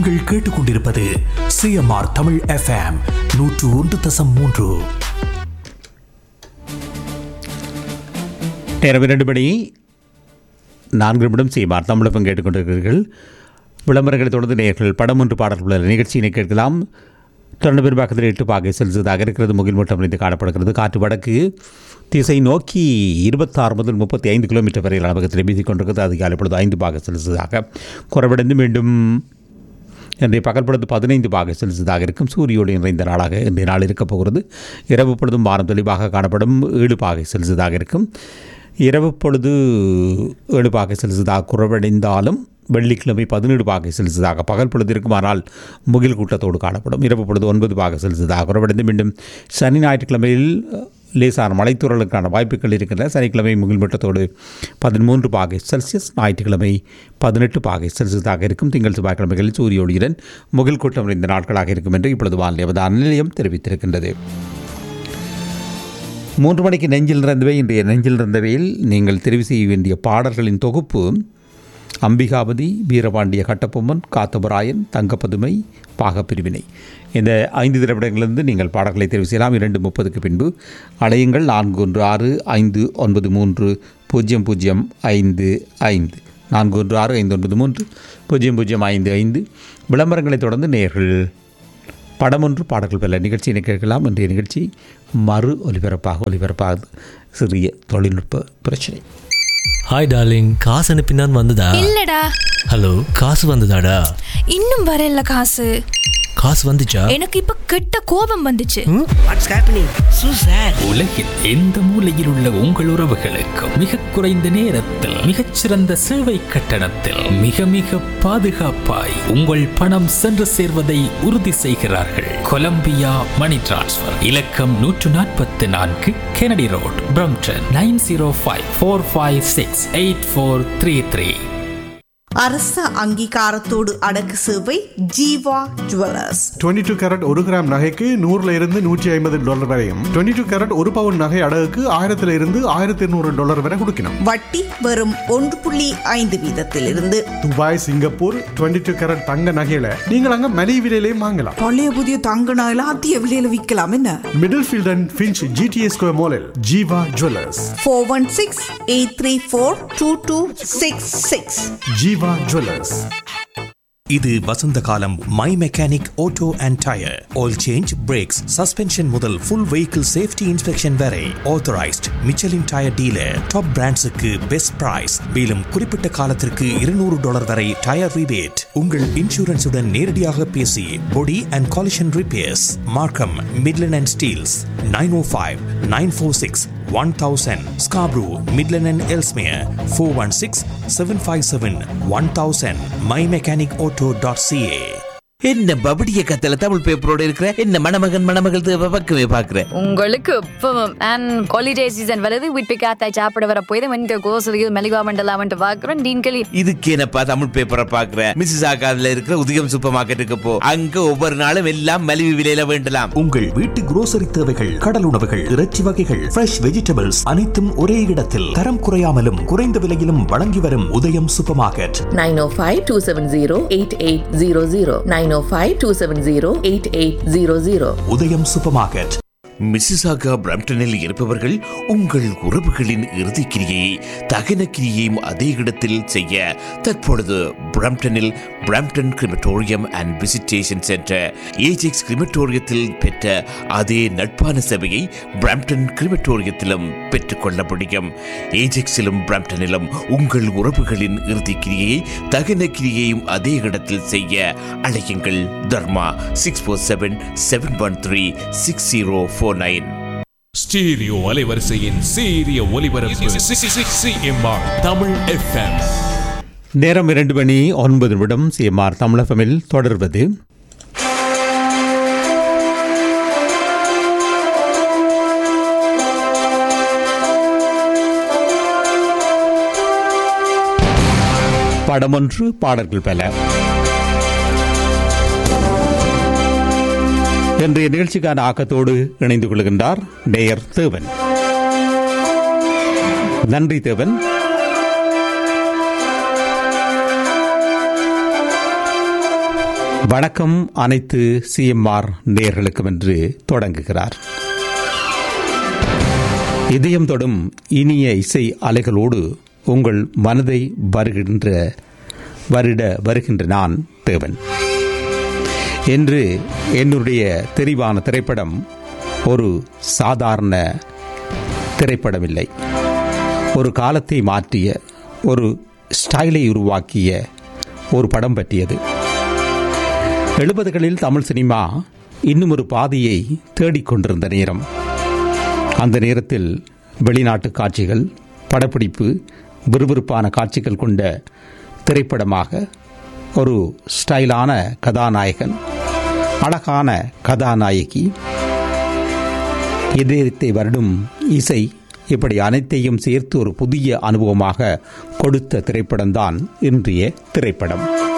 நீங்கள் கேட்டுக்கொண்டிருப்பது CMR Tamil FM நூற்று ஒன்று தசம் மூன்று நேரம் இரண்டு மணி நான்கு நிமிடம் செய்வார் தமிழகம் கேட்டுக்கொண்டிருக்கிறீர்கள் விளம்பரங்களை தொடர்ந்து நேர்கள் படம் ஒன்று பாடல் உள்ள நிகழ்ச்சியினை கேட்கலாம் தொடர்ந்து பெரும்பாக்கத்தில் எட்டு பாகை செல்சியஸாக இருக்கிறது முகில் மூட்டம் அமைந்து காணப்படுகிறது காற்று வடக்கு திசை நோக்கி இருபத்தாறு முதல் முப்பத்தி ஐந்து கிலோமீட்டர் வரையில் அளவகத்தில் வீசிக் கொண்டிருக்கிறது அதிகாலை பொழுது ஐந்து பாக செல்சியஸாக குறைவடைந்து மீண்டும் இன்றைய பகல் பொழுது பதினைந்து பாக செல்சியஸாக இருக்கும் சூரியோடு நிறைந்த நாளாக இன்றைய நாள் இருக்கப் போகிறது இரவு பொழுதும் வானம் தெளிவாக காணப்படும் ஏழு பாகை செல்சியஸாக இருக்கும் இரவு பொழுது ஏழு பாகை செல்சியஸாக குறைவடைந்தாலும் வெள்ளிக்கிழமை பதினேழு பாகை செல்சியஸாக பகல் பொழுது இருக்குமானால் முகில் கூட்டத்தோடு காணப்படும் இரவு பொழுது ஒன்பது பாகை செல்சியஸாக குறைவடைந்து மீண்டும் சனி ஞாயிற்றுக்கிழமையில் லேசான மலைத்தூரலுக்கான வாய்ப்புகள் இருக்கின்றன சனிக்கிழமை முகில் மூட்டத்தோடு பதிமூன்று பாகை செல்சியஸ் ஞாயிற்றுக்கிழமை பதினெட்டு பாகை செல்சியஸாக இருக்கும் திங்கள் செவ்வாய்க்கிழமைகளில் சூரிய ஒளியுடன் முகில் கூட்டம் நிறைந்த நாட்களாக இருக்கும் என்று இப்பொழுது வானிலை அவதான நிலையம் தெரிவித்திருக்கின்றது மூன்று மணிக்கு நெஞ்சில் நிறைந்தவை இன்றைய நெஞ்சில் நிறைந்தவையில் நீங்கள் தெரிவு செய்ய வேண்டிய பாடல்களின் தொகுப்பு அம்பிகாபதி வீரபாண்டிய கட்டபொம்மன் காத்தபராயன் தங்கப்பதுமை பாகப்பிரிவினை இந்த ஐந்து திரைப்படங்களிலிருந்து நீங்கள் பாடல்களை தெரிவு செய்யலாம் இரண்டு முப்பதுக்கு பின்பு அலையுங்கள் நான்கு ஒன்று ஆறு ஐந்து ஒன்பது மூன்று பூஜ்ஜியம் பூஜ்ஜியம் ஐந்து ஐந்து நான்கு ஒன்று ஆறு ஐந்து ஒன்பது மூன்று பூஜ்ஜியம் பூஜ்ஜியம் ஐந்து ஐந்து விளம்பரங்களை தொடர்ந்து நேர்கள் படம் ஒன்று பாடல்கள் பல நிகழ்ச்சியினை கேட்கலாம் இன்றைய நிகழ்ச்சி மறு ஒலிபரப்பாக ஒலிபரப்பாகுது சிறிய தொழில்நுட்ப பிரச்சனை ஹாய் டார்லிங் காசு அனுப்பினான் வந்ததா இல்லடா ஹலோ காசு வந்ததாடா இன்னும் வரல காசு காசு வந்துச்சா எனக்கு இப்ப கெட்ட கோபம் வந்துச்சு வாட்ஸ் ஹேப்பனிங் சூ சார் உலகில் எந்த மூலையில் உள்ள உங்கள் உறவுகளுக்கு மிக குறைந்த நேரத்தில் மிகச்சிறந்த சேவை கட்டணத்தில் மிக மிக பாதுகாப்பாய் உங்கள் பணம் சென்று சேர்வதை உறுதி செய்கிறார்கள் கொலம்பியா மணி டிரான்ஸ்ஃபர் இலக்கம் நூற்று நாற்பத்தி நான்கு Kennedy road Brampton nine zero five four five six eight four three three அரச அங்கீகாரத்தோடு அடக்கு சேவை ஜீவா ஜுவல்லர்ஸ் 22 டூ கேரட் ஒரு கிராம் நகைக்கு நூறுல இருந்து நூற்றி ஐம்பது டாலர் வரையும் 22 டூ கேரட் ஒரு பவுன் நகை அடகுக்கு ஆயிரத்துல இருந்து ஆயிரத்தி இருநூறு டாலர் வரை கொடுக்கணும் வட்டி வெறும் ஒன்று புள்ளி ஐந்து வீதத்திலிருந்து துபாய் சிங்கப்பூர் 22 டூ கேரட் தங்க நகையில நீங்கள் அங்க மலிவு விலையிலையும் வாங்கலாம் பழைய புதிய தங்க நகையில அதிக விலையில விற்கலாம் என்ன Middlefield and Finch GTA square மாலில் Jeeva jewellers four one six eight three four two two six six Jeeva jewellers இது வசந்த காலம் my mechanic auto and tyre oil change brakes suspension முதல் ஃபுல் வெஹிக்கிள் சேஃப்டி இன்ஸ்பெக்ஷன் வரை authorised Michelin tyre dealer top பிராண்ட்ஸுக்கு best price மேலும் குறிப்பிட்ட காலத்திற்கு இருநூறு டாலர் வரை டயர் ரிபேட் உங்கள் இன்சூரன்ஸுடன் நேரடியாக பேசி body and collision repairs Markham Midland and Steeles nine O five nine four six one thousand Scarborough Midland and Ellesmere four one six seven five seven one thousand my mechanic auto dot CA என்ன பபடிய கத்தல தமிழ் பேப்பரோட இருக்கிற என்ன மணமகன் மணமகள் தேவை பக்கமே பாக்குற உங்களுக்கு இப்பவும் அண்ட் ஹாலிடே சீசன் வருது வீட்டு காத்தாய் சாப்பிட வர போய் தான் வந்து கோசலியில் மெலிவா மண்டலாமன்ட்டு பார்க்குறோம் டீன்களி இதுக்கு என்னப்பா தமிழ் பேப்பரை பாக்குற மிஸ்ஸஸ் ஆகாதுல இருக்கிற உதயம் சூப்பர் மார்க்கெட்டுக்கு போ அங்க ஒவ்வொரு நாளும் எல்லாம் மலிவு விலையில வேண்டலாம் உங்கள் வீட்டு grocery தேவைகள் கடல் உணவுகள் இறைச்சி வகைகள் ஃப்ரெஷ் வெஜிடபிள்ஸ் அனைத்தும் ஒரே இடத்தில் தரம் குறையாமலும் குறைந்த விலையிலும் வழங்கி வரும் உதயம் சூப்பர் மார்க்கெட் 905-270-8800 905-270-8800 உதயம் சூப்பர் மார்க்கெட் மிஸ்ஸிசாகா பிரம்டனில் இருப்பவர்கள் உங்கள் உறவுகளின் இறுதிக் கிரியை தகன கிரியையும் அதே இடத்தில் செய்ய தற்பொழுது பிரம்டனில் Brampton crematorium and visitation centre Ajax கிரிமட்டோரியத்தில் பெற்ற அதே நட்பான சேவையை பிரம்டன் கிரிமட்டோரியத்திலும் பெற்றுக்கொள்ள முடியும் ஏஜெக்ஸிலும் பிரம்டனிலும் உங்கள் உறவுகளின் இறுதிக் கிரியை தகன கிரியையும் அதே இடத்தில் செய்ய அழையுங்கள் Dharma six four seven seven one three six zero four nine stereo அலைவரிசையின் சீரிய ஒலிபரப்பு சிஎம்ஆர் தமிழ் எஃப்எம் நேரம் இரண்டு மணி ஒன்பது நிமிடம் சிஎம்ஆர் தமிழகமில் தொடர்வது படமொன்று பாடல்கள் பல இன்றைய நிகழ்ச்சிக்கான ஆக்கத்தோடு இணைந்து கொள்கின்றார் நேயர் தேவன் நன்றி தேவன் வணக்கம் அனைத்து சிஎம்ஆர் நேர்களுக்கும் என்று தொடங்குகிறார் இதயம் தொடும் இனிய இசை அலைகளோடு உங்கள் மனதை வருகின்ற வருட வருகின்ற நான் தேவன் என்று என்னுடைய தெரிவான திரைப்படம் ஒரு சாதாரண திரைப்படமில்லை ஒரு காலத்தை மாற்றிய ஒரு ஸ்டைலை உருவாக்கிய ஒரு படம் பற்றியது எழுபதுகளில் தமிழ் சினிமா இன்னும் ஒரு பாதையை தேடிக்கொண்டிருந்த நேரம் அந்த நேரத்தில் வெளிநாட்டு காட்சிகள் படப்பிடிப்பு விறுவிறுப்பான காட்சிகள் கொண்ட திரைப்படமாக ஒரு ஸ்டைலான கதாநாயகன் அழகான கதாநாயகி இதயத்தை வருடும் இசை இப்படி அனைத்தையும் சேர்த்து ஒரு புதிய அனுபவமாக கொடுத்த திரைப்படம்தான் இன்றைய திரைப்படம்